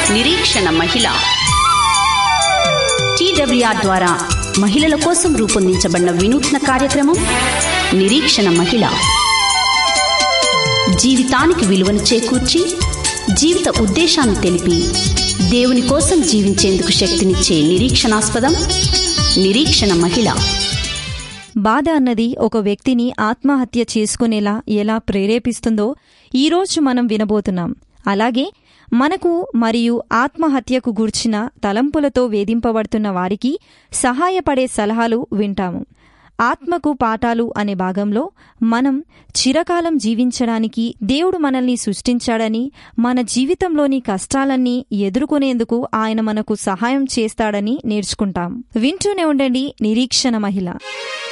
నిరీక్షణ మహిళ టీడబ్ల్యూఆర్ ద్వారా మహిళల కోసం రూపొందించబడిన వినూత్న కార్యక్రమం నిరీక్షణ మహిళ జీవితానికి విలువను చేకూర్చి జీవిత ఉద్దేశాన్ని తెలిపి దేవుని కోసం జీవించేందుకు శక్తినిచ్చే నిరీక్షణాస్పదం నిరీక్షణ మహిళ బాధ అన్నది ఒక వ్యక్తిని ఆత్మహత్య చేసుకునేలా ఎలా ప్రేరేపిస్తుందో ఈరోజు మనం వినబోతున్నాం అలాగే మనకు మరియు ఆత్మహత్యకు గూర్చిన తలంపులతో వేధింపబడుతున్న వారికి సహాయపడే సలహాలు వింటాము ఆత్మకు పాఠాలు అనే భాగంలో మనం చిరకాలం జీవించడానికి దేవుడు మనల్ని సృష్టించాడని మన జీవితంలోని కష్టాలన్నీ ఎదుర్కొనేందుకు ఆయన మనకు సహాయం చేస్తాడని నేర్చుకుంటాం వింటూనే ఉండండి నిరీక్షణ మహిళ